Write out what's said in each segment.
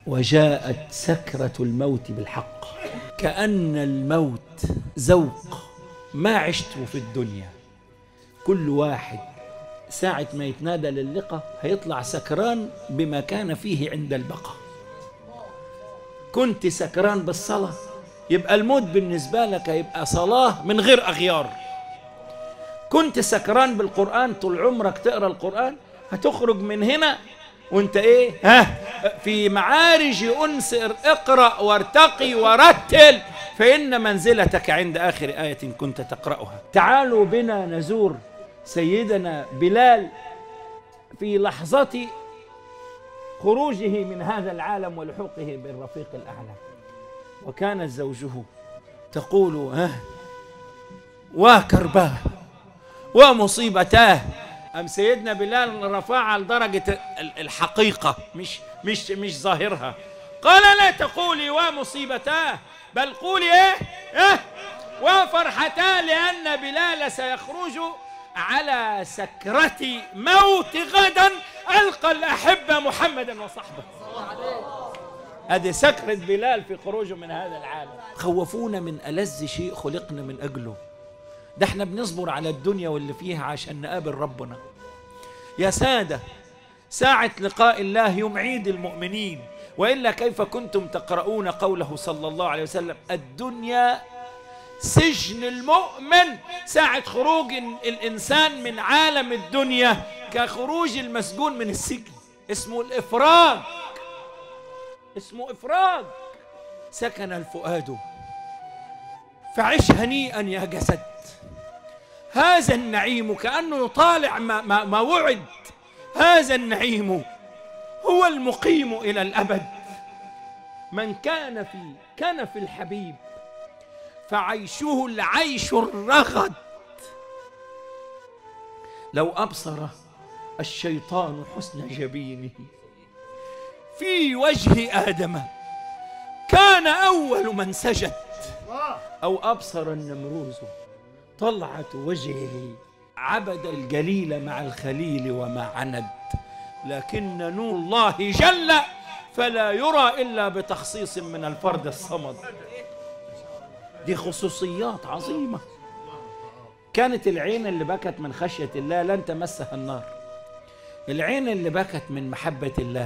وجاءت سكرة الموت بالحق كأن الموت ذوق ما عشته في الدنيا كل واحد ساعة ما يتنادى للقاء هيطلع سكران بما كان فيه عند البقاء كنت سكران بالصلاة يبقى الموت بالنسبة لك يبقى صلاة من غير أغيار كنت سكران بالقرآن طول عمرك تقرأ القرآن هتخرج من هنا وانت ايه ها في معارج انس اقرا وارتقي ورتل فان منزلتك عند اخر ايه كنت تقراها تعالوا بنا نزور سيدنا بلال في لحظه خروجه من هذا العالم ولحوقه بالرفيق الاعلى وكانت زوجه تقول ها وكرباه ومصيبتاه أم سيدنا بلال رفعها لدرجة الحقيقة مش مش مش ظاهرها قال لا تقولي ومصيبتاه بل قولي ايه ايه وفرحتاه لأن بلال سيخرج على سكرة موت غدا ألقى الأحبة محمدا وصحبه هذه سكرة بلال في خروجه من هذا العالم خوفونا من ألذ شيء خلقنا من أجله ده احنا بنصبر على الدنيا واللي فيها عشان نقابل ربنا يا سادة ساعة لقاء الله يوم عيد المؤمنين وإلا كيف كنتم تقرؤون قوله صلى الله عليه وسلم الدنيا سجن المؤمن ساعة خروج الإنسان من عالم الدنيا كخروج المسجون من السجن اسمه الإفراج اسمه إفراج سكن الفؤاد فعش هنيئا يا جسد هذا النعيم كأنه يطالع ما, ما, ما وعد هذا النعيم هو المقيم إلى الأبد من كان في كنف الحبيب فعيشه العيش الرغد لو أبصر الشيطان حسن جبينه في وجه آدم كان أول من سجد أو أبصر النمروز طلعة وجهه عبد الجليل مع الخليل وما عند لكن نور الله جل فلا يرى إلا بتخصيص من الفرد الصمد دي خصوصيات عظيمة كانت العين اللي بكت من خشية الله لن تمسها النار العين اللي بكت من محبة الله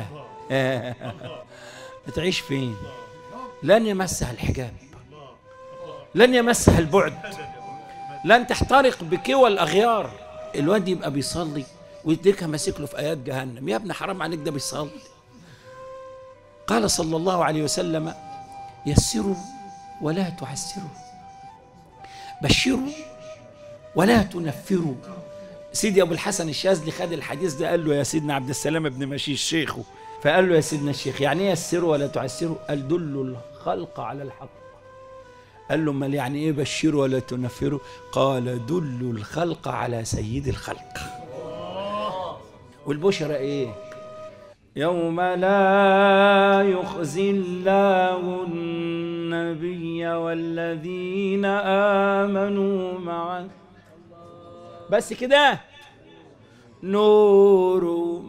تعيش فين لن يمسها الحجاب لن يمسها البعد لن تحترق بكوى الاغيار الواد يبقى بيصلي ويديكها ماسك له في ايات جهنم يا ابن حرام عليك ده بيصلي قال صلى الله عليه وسلم يسروا ولا تعسروا بشروا ولا تنفروا سيدي ابو الحسن الشاذلي خد الحديث ده قال له يا سيدنا عبد السلام بن مشيش شيخه فقال له يا سيدنا الشيخ يعني ايه يسروا ولا تعسروا قال دلوا الخلق على الحق قال له امال يعني ايه بشروا ولا تنفروا قال دلوا الخلق على سيد الخلق والبشرى ايه يوم لا يخزي الله النبي والذين امنوا معه بس كده نور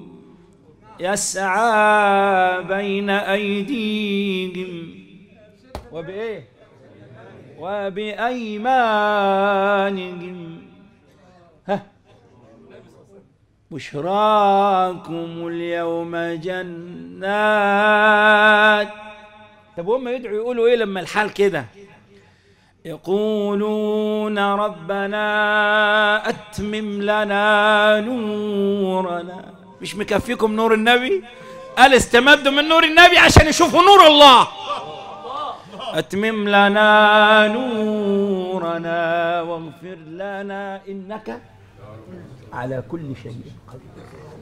يسعى بين ايديهم وبايه وبأيمانهم ها بشراكم اليوم جنات طب هم يدعوا يقولوا ايه لما الحال كده يقولون ربنا اتمم لنا نورنا مش مكفيكم نور النبي قال استمدوا من نور النبي عشان يشوفوا نور الله أتمم لنا نورنا واغفر لنا إنك على كل شيء قدير